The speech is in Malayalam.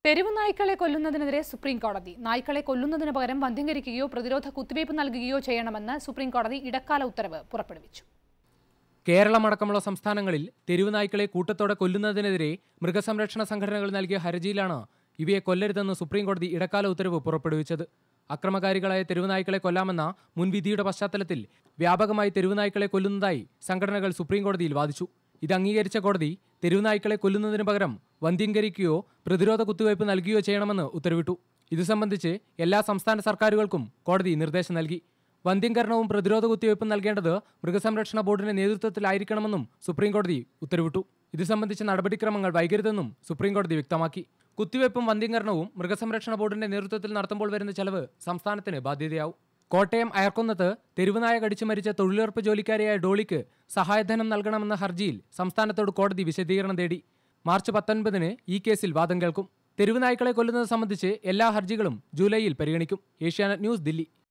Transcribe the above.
തെരുവ് നായ്ക്കളെ കൊല്ലുന്നതിനെതിരെ സുപ്രീം കോടതി നായ്ക്കളെ കൊല്ലുന്നതിന് പകരം വന്ധ്യംകരിക്കുകയോ പ്രതിരോധ കുത്തിവയ്പ് നൽകുകയോ ചെയ്യണമെന്ന് സുപ്രീം കോടതി ഇടക്കാല ഉത്തരവ് പുറപ്പെടുവിച്ചു കേരളമടക്കമുള്ള സംസ്ഥാനങ്ങളിൽ തെരുവ് നായ്ക്കളെ കൂട്ടത്തോടെ കൊല്ലുന്നതിനെതിരെ മൃഗസംരക്ഷണ സംഘടനകൾ നൽകിയ ഹർജിയിലാണ് ഇവയെ കൊല്ലരുതെന്ന് സുപ്രീം കോടതി ഇടക്കാല ഉത്തരവ് പുറപ്പെടുവിച്ചത് അക്രമകാരികളായ തെരുവ് നായ്ക്കളെ കൊല്ലാമെന്ന മുൻവിധിയുടെ പശ്ചാത്തലത്തിൽ വ്യാപകമായി തെരുവ് നായ്ക്കളെ കൊല്ലുന്നതായി സംഘടനകൾ സുപ്രീം കോടതിയിൽ വാദിച്ചു ഇത് അംഗീകരിച്ച കോടതി തെരുവ് നായ്ക്കളെ കൊല്ലുന്നതിന് പകരം വന്ധ്യംകരിക്കുകയോ പ്രതിരോധ കുത്തിവയ്പ് നൽകുകയോ ചെയ്യണമെന്ന് ഉത്തരവിട്ടു ഇത് സംബന്ധിച്ച് എല്ലാ സംസ്ഥാന സർക്കാരുകൾക്കും കോടതി നിർദ്ദേശം നൽകി വന്ധ്യംകരണവും പ്രതിരോധ കുത്തിവയ്പും നൽകേണ്ടത് മൃഗസംരക്ഷണ ബോർഡിന്റെ നേതൃത്വത്തിലായിരിക്കണമെന്നും സുപ്രീംകോടതി ഉത്തരവിട്ടു ഇത് സംബന്ധിച്ച നടപടിക്രമങ്ങൾ വൈകരുതെന്നും സുപ്രീംകോടതി വ്യക്തമാക്കി കുത്തിവയ്പും വന്ധ്യംകരണവും മൃഗസംരക്ഷണ ബോർഡിന്റെ നേതൃത്വത്തിൽ നടത്തുമ്പോൾ വരുന്ന ചെലവ് സംസ്ഥാനത്തിന് ബാധ്യതയാവും കോട്ടയം അയർക്കുന്നത്ത് തെരുവുനായ കടിച്ചു മരിച്ച തൊഴിലുറപ്പ് ജോലിക്കാരിയായ ഡോളിക്ക് സഹായധനം നൽകണമെന്ന ഹർജിയിൽ സംസ്ഥാനത്തോട് കോടതി വിശദീകരണം തേടി മാർച്ച് പത്തൊൻപതിന് ഈ കേസിൽ വാദം കേൾക്കും തെരുവുനായ്ക്കളെ കൊല്ലുന്നത് സംബന്ധിച്ച് എല്ലാ ഹർജികളും ജൂലൈയിൽ പരിഗണിക്കും ഏഷ്യാനെറ്റ് ന്യൂസ് ദില്ലി